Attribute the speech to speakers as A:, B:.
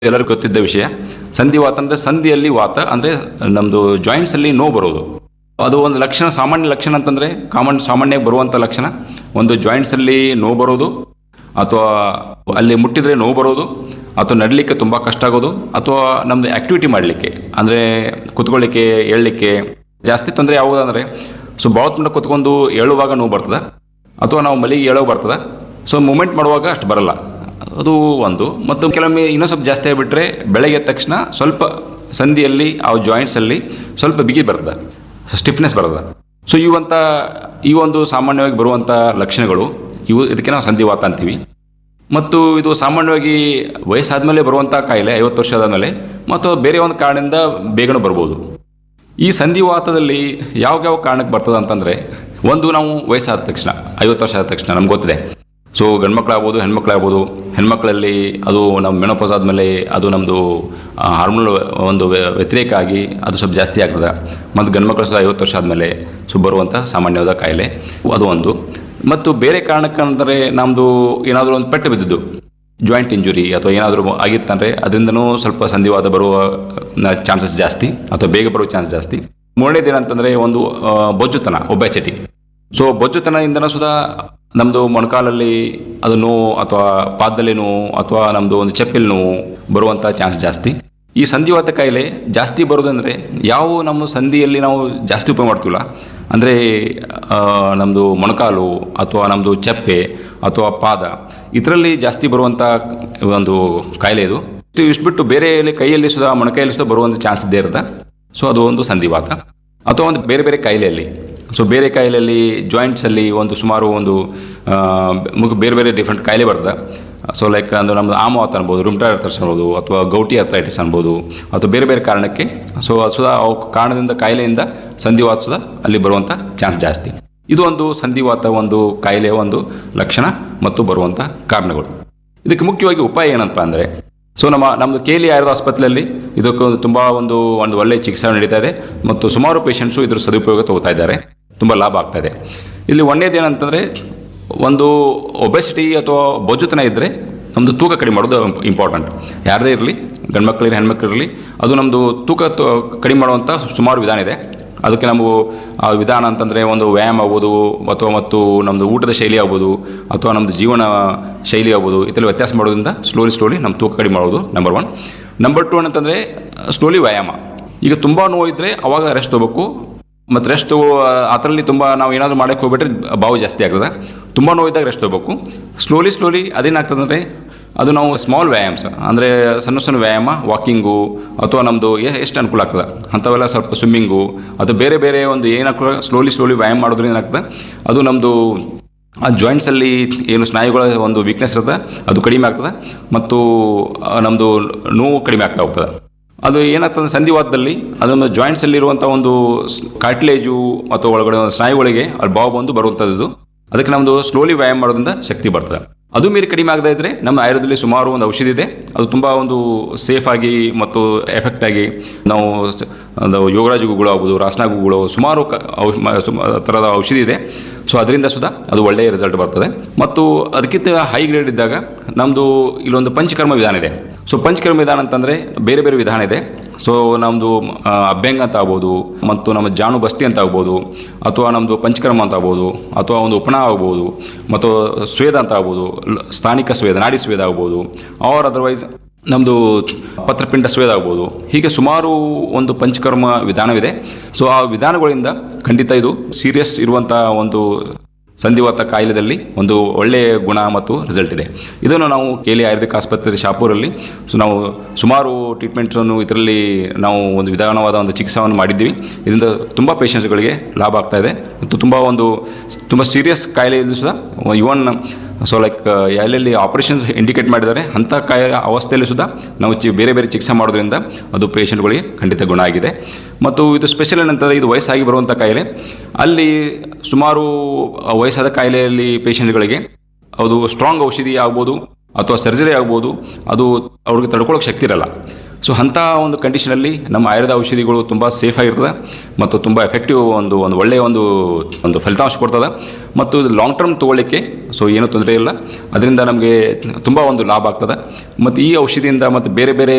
A: ಎಲ್ಲರಿಗೂ ಗೊತ್ತಿದ್ದ ವಿಷಯ ಸಂಧಿವಾತ ಅಂದರೆ ಸಂಧಿಯಲ್ಲಿ ವಾತ ಅಂದರೆ ನಮ್ಮದು ಜಾಯಿಂಟ್ಸಲ್ಲಿ ನೋವು ಬರೋದು ಅದು ಒಂದು ಲಕ್ಷಣ ಸಾಮಾನ್ಯ ಲಕ್ಷಣ ಅಂತಂದರೆ ಕಾಮನ್ ಸಾಮಾನ್ಯ ಬರುವಂಥ ಲಕ್ಷಣ ಒಂದು ಜಾಯಿಂಟ್ಸಲ್ಲಿ ನೋವು ಬರೋದು ಅಥವಾ ಅಲ್ಲಿ ಮುಟ್ಟಿದ್ರೆ ನೋವು ಬರೋದು ಅಥವಾ ನಡಲಿಕ್ಕೆ ತುಂಬ ಕಷ್ಟ ಆಗೋದು ಅಥವಾ ನಮ್ಮದು ಆ್ಯಕ್ಟಿವಿಟಿ ಮಾಡಲಿಕ್ಕೆ ಅಂದರೆ ಕುತ್ಕೊಳ್ಳಿಕ್ಕೆ ಏಳಲಿಕ್ಕೆ ಜಾಸ್ತಿ ತೊಂದರೆ ಯಾವುದಂದರೆ ಸೊ ಭಾಳ ತುಂಬ ಕುತ್ಕೊಂಡು ಏಳುವಾಗ ನೋವು ಬರ್ತದೆ ಅಥವಾ ನಾವು ಮಲಿಗೆ ಏಳೋ ಬರ್ತದೆ ಸೊ ಮೂಮೆಂಟ್ ಮಾಡುವಾಗ ಅಷ್ಟು ಬರಲ್ಲ ಅದು ಒಂದು ಮತ್ತು ಕೆಲವೊಮ್ಮೆ ಇನ್ನೂ ಸ್ವಲ್ಪ ಜಾಸ್ತಿ ಆಗಿಬಿಟ್ರೆ ಬೆಳಗ್ಗೆ ಎದ್ದ ತಕ್ಷಣ ಸ್ವಲ್ಪ ಸಂಧಿಯಲ್ಲಿ ಆ ಜಾಯಿಂಟ್ಸಲ್ಲಿ ಸ್ವಲ್ಪ ಬಿಗಿ ಬರ್ತದೆ ಸ್ಟಿಫ್ನೆಸ್ ಬರ್ತದೆ ಸೊ ಇವಂಥ ಈ ಒಂದು ಸಾಮಾನ್ಯವಾಗಿ ಬರುವಂಥ ಲಕ್ಷಣಗಳು ಇವು ಇದಕ್ಕೆ ನಾವು ಸಂಧಿವಾತ ಅಂತೀವಿ ಮತ್ತು ಇದು ಸಾಮಾನ್ಯವಾಗಿ ವಯಸ್ಸಾದ್ಮೇಲೆ ಬರುವಂಥ ಕಾಯಿಲೆ ಐವತ್ತು ವರ್ಷ ಆದಮೇಲೆ ಮತ್ತು ಬೇರೆ ಒಂದು ಕಾರಣದಿಂದ ಬೇಗನೆ ಬರ್ಬೋದು ಈ ಸಂಧಿವಾತದಲ್ಲಿ ಯಾವ ಯಾವ ಕಾರಣಕ್ಕೆ ಬರ್ತದೆ ಅಂತಂದರೆ ಒಂದು ನಾವು ವಯಸ್ಸಾದ ತಕ್ಷಣ ಐವತ್ತು ವರ್ಷ ಆದ ತಕ್ಷಣ ನಮ್ಗೆ ಗೊತ್ತಿದೆ ಸೊ ಗಂಡ್ಮಕ್ಳಾಗ್ಬೋದು ಹೆಣ್ಮಕ್ಳಾಗ್ಬೋದು ಹೆಣ್ಮಕ್ಳಲ್ಲಿ ಅದು ನಮ್ಮ ಮೆನೋಪಾಸ್ ಆದಮೇಲೆ ಅದು ನಮ್ಮದು ಹಾರ್ಮೋನ್ ಒಂದು ವ್ಯ- ವ್ಯತಿರೇಕ ಆಗಿ ಅದು ಸ್ವಲ್ಪ ಜಾಸ್ತಿ ಆಗ್ತದೆ ಮತ್ತು ಗಂಡ್ಮಕ್ಳು ಸಹ ಐವತ್ತು ವರ್ಷ ಆದಮೇಲೆ ಸೊ ಬರುವಂಥ ಸಾಮಾನ್ಯವಾದ ಕಾಯಿಲೆ ಅದು ಒಂದು ಮತ್ತು ಬೇರೆ ಕಾರಣಕ್ಕಂದರೆ ನಮ್ಮದು ಏನಾದರೂ ಒಂದು ಪೆಟ್ಟು ಬಿದ್ದಿದ್ದು ಜಾಯಿಂಟ್ ಇಂಜುರಿ ಅಥವಾ ಏನಾದರೂ ಆಗಿತ್ತಂದರೆ ಅದರಿಂದನೂ ಸ್ವಲ್ಪ ಸಂಧಿವಾದ ಬರುವ ಚಾನ್ಸಸ್ ಜಾಸ್ತಿ ಅಥವಾ ಬೇಗ ಬರುವ ಚಾನ್ಸ್ ಜಾಸ್ತಿ ಮೂರನೇದು ಏನಂತಂದರೆ ಒಂದು ಆ, ಬೊಜ್ಜುತನ ಒಬೆಸಿಟಿ ಸೊ ಬೊಜ್ಜುತನದಿಂದನೂ ಸುಧಾ ನಮ್ಮದು ಮೊಣಕಾಲಲ್ಲಿ ಅದು ನೋವು ಅಥವಾ ಪಾದದಲ್ಲಿ ನೋವು ಅಥವಾ ನಮ್ಮದು ಒಂದು ಚಪ್ಪಲಿ ನೋವು ಬರುವಂಥ ಚಾನ್ಸ್ ಜಾಸ್ತಿ ಈ ಸಂಧಿವಾತ ಕಾಯಿಲೆ ಜಾಸ್ತಿ ಬರೋದಂದರೆ ಯಾವ ನಮ್ಮ ಸಂಧಿಯಲ್ಲಿ ನಾವು ಜಾಸ್ತಿ ಉಪಯೋಗ ಮಾಡ್ತೀವಲ್ಲ ಅಂದರೆ ನಮ್ಮದು ಮೊಣಕಾಲು ಅಥವಾ ನಮ್ಮದು ಚಪ್ಪೆ ಅಥವಾ ಪಾದ ಇದರಲ್ಲಿ ಜಾಸ್ತಿ ಬರುವಂಥ ಒಂದು ಕಾಯಿಲೆ ಇದು ಇಷ್ಟು ಇಷ್ಟು ಬಿಟ್ಟು ಬೇರೆ ಎಲ್ಲಿ ಕೈಯಲ್ಲಿ ಸುಧಾ ಮೊಣಕೈಯಲ್ಲಿ ಸುಧಾ ಬರುವಂಥ ಚಾನ್ಸ್ ಇದ್ದೇ ಇರುತ್ತೆ ಸೊ ಅದು ಒಂದು ಸಂಧಿವಾತ ಅಥವಾ ಒಂದು ಬೇರೆ ಬೇರೆ ಕಾಯಿಲೆಯಲ್ಲಿ ಸೊ ಬೇರೆ ಕಾಯಿಲೆಯಲ್ಲಿ ಜಾಯಿಂಟ್ಸಲ್ಲಿ ಒಂದು ಸುಮಾರು ಒಂದು ಆ, ಮುಗ್- ಬೇರೆ ಬೇರೆ ಡಿಫ್ರೆಂಟ್ ಕಾಯಿಲೆ ಬರ್ತದೆ ಸೊ ಲೈಕ್ ಅಂದ್ರೆ ನಮ್ಮದು ಆಮವಾತ ಅನ್ಬೋದು ರುಮ್ಟಾರ್ಥರ್ಸ್ ಅನ್ಬೋದು ಅಥವಾ ಗೌಟಿ ಅಥ್ರೈಟಿಸ್ ಅನ್ಬೋದು ಅಥವಾ ಬೇರೆ ಬೇರೆ ಕಾರಣಕ್ಕೆ ಸೊ ಅದು ಸುಧಾ ಅವು ಕಾರಣದಿಂದ ಕಾಯಿಲೆಯಿಂದ ಸಂಧಿವಾತ ಸುಧಾ ಅಲ್ಲಿ ಬರುವಂಥ ಚಾನ್ಸ್ ಜಾಸ್ತಿ ಇದು ಒಂದು ಸಂಧಿವಾತ ಒಂದು ಕಾಯಿಲೆಯ ಒಂದು ಲಕ್ಷಣ ಮತ್ತು ಬರುವಂಥ ಕಾರಣಗಳು ಇದಕ್ಕೆ ಮುಖ್ಯವಾಗಿ ಉಪಾಯ ಏನಪ್ಪ ಅಂದರೆ ಸೊ ನಮ್ಮ ನಮ್ಮದು ಕೇಲಿ ಆಯುರ್ವೇದ ಆಸ್ಪತ್ರೆಯಲ್ಲಿ ಇದಕ್ಕೆ ಒಂದು ತುಂಬ ಒಂದು ಒಂದು ಒಳ್ಳೆಯ ಚಿಕಿತ್ಸೆ ನಡೀತಾ ಇದೆ ಮತ್ತು ಸುಮಾರು ಪೇಷಂಟ್ಸು ಇದ್ರ ಸದುಪಯೋಗ ತಗೋತಾ ಇದ್ದಾರೆ ತುಂಬ ಲಾಭ ಆಗ್ತಾ ಇದೆ ಇಲ್ಲಿ ಒಂದೇದು ಏನಂತಂದರೆ ಒಂದು ಒಬೆಸಿಟಿ ಅಥವಾ ಬೊಜ್ಜುತನ ಇದ್ದರೆ ನಮ್ಮದು ತೂಕ ಕಡಿಮೆ ಮಾಡೋದು ಇಂಪಾರ್ಟೆಂಟ್ ಯಾರದೇ ಇರಲಿ ಗಂಡ್ಮಕ್ಳಿರಲಿ ಹೆಣ್ಮಕ್ಳಿರಲಿ ಅದು ನಮ್ಮದು ತೂಕ ತ- ಕಡಿಮೆ ಮಾಡುವಂಥ ಸುಮಾರು ವಿಧಾನ ಇದೆ ಅದಕ್ಕೆ ನಾವು ಆ ವಿಧಾನ ಅಂತಂದರೆ ಒಂದು ವ್ಯಾಯಾಮ ಆಗ್ಬೋದು ಅಥವಾ ಮತ್ತು ನಮ್ಮದು ಊಟದ ಶೈಲಿ ಆಗ್ಬೋದು ಅಥವಾ ನಮ್ಮದು ಜೀವನ ಶೈಲಿ ಆಗ್ಬೋದು ಇದೆಲ್ಲ ವ್ಯತ್ಯಾಸ ಮಾಡೋದ್ರಿಂದ ಸ್ಲೋಲಿ ಸ್ಲೋಲಿ ನಮ್ಮ ತೂಕ ಕಡಿಮೆ ಮಾಡೋದು ನಂಬರ್ ಒನ್ ನಂಬರ್ ಟು ಏನಂತಂದರೆ ಸ್ಲೋಲಿ ವ್ಯಾಯಾಮ ಈಗ ತುಂಬ ನೋವು ಇದ್ದರೆ ಅವಾಗ ರೆಸ್ಟ್ ತೊಗೋಬೇಕು ಮತ್ತು ರೆಸ್ಟ್ ಅದರಲ್ಲಿ ತುಂಬ ನಾವು ಏನಾದರೂ ಮಾಡೋಕ್ಕೆ ಹೋಗ್ಬಿಟ್ರೆ ಬಾವು ಜಾಸ್ತಿ ಆಗ್ತದೆ ತುಂಬ ನೋವಿದ್ದಾಗ ರೆಸ್ಟ್ ತೊಗೋಬೇಕು ಸ್ಲೋಲಿ ಸ್ಲೋಲಿ ಅದೇನಾಗ್ತದೆ ಅಂದರೆ ಅದು ನಾವು ಸ್ಮಾಲ್ ವ್ಯಾಯಾಮ್ಸ್ ಅಂದರೆ ಸಣ್ಣ ಸಣ್ಣ ವ್ಯಾಯಾಮ ವಾಕಿಂಗು ಅಥವಾ ನಮ್ಮದು ಎಷ್ಟು ಅನುಕೂಲ ಆಗ್ತದೆ ಅಂಥವೆಲ್ಲ ಸ್ವಲ್ಪ ಸ್ವಿಮ್ಮಿಂಗು ಅಥವಾ ಬೇರೆ ಬೇರೆ ಒಂದು ಏನಾಗ್ತದೆ ಸ್ಲೋಲಿ ಸ್ಲೋಲಿ ವ್ಯಾಯಾಮ ಮಾಡೋದ್ರಿಂದ ಏನಾಗ್ತದೆ ಅದು ನಮ್ಮದು ಆ ಜಾಯಿಂಟ್ಸಲ್ಲಿ ಏನು ಸ್ನಾಯುಗಳ ಒಂದು ವೀಕ್ನೆಸ್ ಇರುತ್ತೆ ಅದು ಕಡಿಮೆ ಆಗ್ತದೆ ಮತ್ತು ನಮ್ಮದು ನೋವು ಕಡಿಮೆ ಆಗ್ತಾ ಹೋಗ್ತದೆ ಅದು ಏನಾಗ್ತದೆ ಸಂಧಿವಾತದಲ್ಲಿ ಅದನ್ನು ಜಾಯಿಂಟ್ಸಲ್ಲಿ ಇರುವಂಥ ಒಂದು ಕಾರ್ಟಿಲೇಜು ಅಥವಾ ಒಳಗಡೆ ಒಂದು ಸ್ನಾಯುಗಳಿಗೆ ಅಲ್ಲಿ ಬಾವು ಬಂದು ಬರುವಂಥದ್ದು ಅದಕ್ಕೆ ನಮ್ಮದು ಸ್ಲೋಲಿ ವ್ಯಾಯಾಮ ಮಾಡೋದ್ರಿಂದ ಶಕ್ತಿ ಬರ್ತದೆ ಅದು ಮೀರಿ ಕಡಿಮೆ ಆಗದೇ ಇದ್ದರೆ ನಮ್ಮ ಆಯುರ್ವೇದದಲ್ಲಿ ಸುಮಾರು ಒಂದು ಔಷಧಿ ಇದೆ ಅದು ತುಂಬ ಒಂದು ಸೇಫ್ ಆಗಿ ಮತ್ತು ಎಫೆಕ್ಟ್ ಆಗಿ ನಾವು ಸ- ಒಂದು ಯೋಗರಾಜ ಗುಗಳು ಆಗ್ಬೋದು ರಾಸನ ಗುಗಳು ಸುಮಾರು ಕ- ಔ- ಮ- ಸುಮ- ಥರದ ಔಷಧಿ ಇದೆ ಸೊ ಅದರಿಂದ ಸುಧಾ ಅದು ಒಳ್ಳೆಯ ರಿಸಲ್ಟ್ ಬರ್ತದೆ ಮತ್ತು ಅದಕ್ಕಿಂತ ಹೈ ಗ್ರೇಡ್ ಇದ್ದಾಗ ನಮ್ಮದು ಇಲ್ಲೊಂದು ಪಂಚಕರ್ಮ ವಿಧಾನ ಇದೆ ಸೊ ಪಂಚಕರ್ಮ ವಿಧಾನ ಅಂತಂದರೆ ಬೇರೆ ಬೇರೆ ವಿಧಾನ ಇದೆ ಸೊ ನಮ್ಮದು ಆ, ಅಭ್ಯಂಗ ಅಂತ ಆಗ್ಬೋದು ಮತ್ತು ನಮ್ಮ ಜಾನು ಬಸ್ತಿ ಅಂತ ಆಗ್ಬೋದು ಅಥವಾ ನಮ್ಮದು ಪಂಚಕರ್ಮ ಅಂತ ಆಗ್ಬೋದು ಅಥವಾ ಒಂದು ಉಪನ ಆಗ್ಬೋದು ಮತ್ತು ಸ್ವೇದ ಅಂತ ಆಗ್ಬೋದು ಲ- ಸ್ಥಾನಿಕ ಸ್ವೇದ ನಾಡಿ ಸ್ವೇದ ಆಗ್ಬೋದು ಆರ್ ಅದರ್ವೈಸ್ ನಮ್ಮದು ಪತ್ರಪಿಂಡ ಸ್ವೇದ ಆಗ್ಬೋದು ಹೀಗೆ ಸುಮಾರು ಒಂದು ಪಂಚಕರ್ಮ ವಿಧಾನವಿದೆ ಸೊ ಆ ವಿಧಾನಗಳಿಂದ ಖಂಡಿತ ಇದು ಸೀರಿಯಸ್ ಇರುವಂಥ ಒಂದು ಸಂಧಿವಾತ ಕಾಯಿಲೆದಲ್ಲಿ ಒಂದು ಒಳ್ಳೆಯ ಗುಣ ಮತ್ತು ರಿಸಲ್ಟ್ ಇದೆ ಇದನ್ನು ನಾವು ಕೇಲಿ ಆಯುರ್ವೇದಿಕ್ ಆಸ್ಪತ್ರೆ ಶಾಪೂರಲ್ಲಿ ಸೊ ನಾವು ಸುಮಾರು ಟ್ರೀಟ್ಮೆಂಟನ್ನು ಇದರಲ್ಲಿ ನಾವು ಒಂದು ವಿಧಾನವಾದ ಒಂದು ಚಿಕಿತ್ಸೆಯನ್ನು ಮಾಡಿದ್ದೀವಿ ಇದರಿಂದ ತುಂಬ ಪೇಷಂಟ್ಸ್ಗಳಿಗೆ ಲಾಭ ಆಗ್ತಾ ಇದೆ ಮತ್ತು ತುಂಬ ಒಂದು ತುಂಬ ಸೀರಿಯಸ್ ಕಾಯಿಲೆಯಲ್ಲೂ ಸಹ ಇವನ್ ಸೊ ಲೈಕ್ ಎಲ್ಲೆಲ್ಲಿ ಆಪರೇಷನ್ಸ್ ಇಂಡಿಕೇಟ್ ಮಾಡಿದ್ದಾರೆ ಅಂಥ ಕಾಯಿಲೆ ಅವಸ್ಥೆಯಲ್ಲಿ ಸುಧಾ ನಾವು ಚಿ ಬೇರೆ ಬೇರೆ ಚಿಕಿತ್ಸೆ ಮಾಡೋದ್ರಿಂದ ಅದು ಪೇಷಂಟ್ಗಳಿಗೆ ಖಂಡಿತ ಗುಣ ಆಗಿದೆ ಮತ್ತು ಇದು ಸ್ಪೆಷಲ್ ಏನಂತಂದರೆ ಇದು ವಯಸ್ಸಾಗಿ ಬರುವಂಥ ಕಾಯಿಲೆ ಅಲ್ಲಿ ಸುಮಾರು ಆ ವಯಸ್ಸಾದ ಕಾಯಿಲೆಯಲ್ಲಿ ಪೇಷಂಟ್ಗಳಿಗೆ ಅದು ಸ್ಟ್ರಾಂಗ್ ಔಷಧಿ ಆಗ್ಬೋದು ಅಥವಾ ಸರ್ಜರಿ ಆಗ್ಬೋದು ಅದು ಅವ್ರಿಗೆ ತಡ್ಕೊಳ್ಳೋಕೆ ಶಕ್ತಿ ಇರಲ್ಲ ಸೊ ಅಂಥ ಒಂದು ಕಂಡೀಷನಲ್ಲಿ ನಮ್ಮ ಆಯುರ್ವೇದ ಔಷಧಿಗಳು ತುಂಬ ಸೇಫ್ ಆಗಿರ್ತದೆ ಮತ್ತು ತುಂಬ ಎಫೆಕ್ಟಿವ್ ಒಂದು ಒಂದು ಒಳ್ಳೆಯ ಒಂದು ಒಂದು ಫಲಿತಾಂಶ ಕೊಡ್ತದೆ ಮತ್ತು ಲಾಂಗ್ ಟರ್ಮ್ ತೊಗೊಳ್ಳಿಕ್ಕೆ ಸೊ ಏನೂ ತೊಂದರೆ ಇಲ್ಲ ಅದರಿಂದ ನಮಗೆ ತುಂಬ ಒಂದು ಲಾಭ ಆಗ್ತದೆ ಮತ್ತು ಈ ಔಷಧಿಯಿಂದ ಮತ್ತು ಬೇರೆ ಬೇರೆ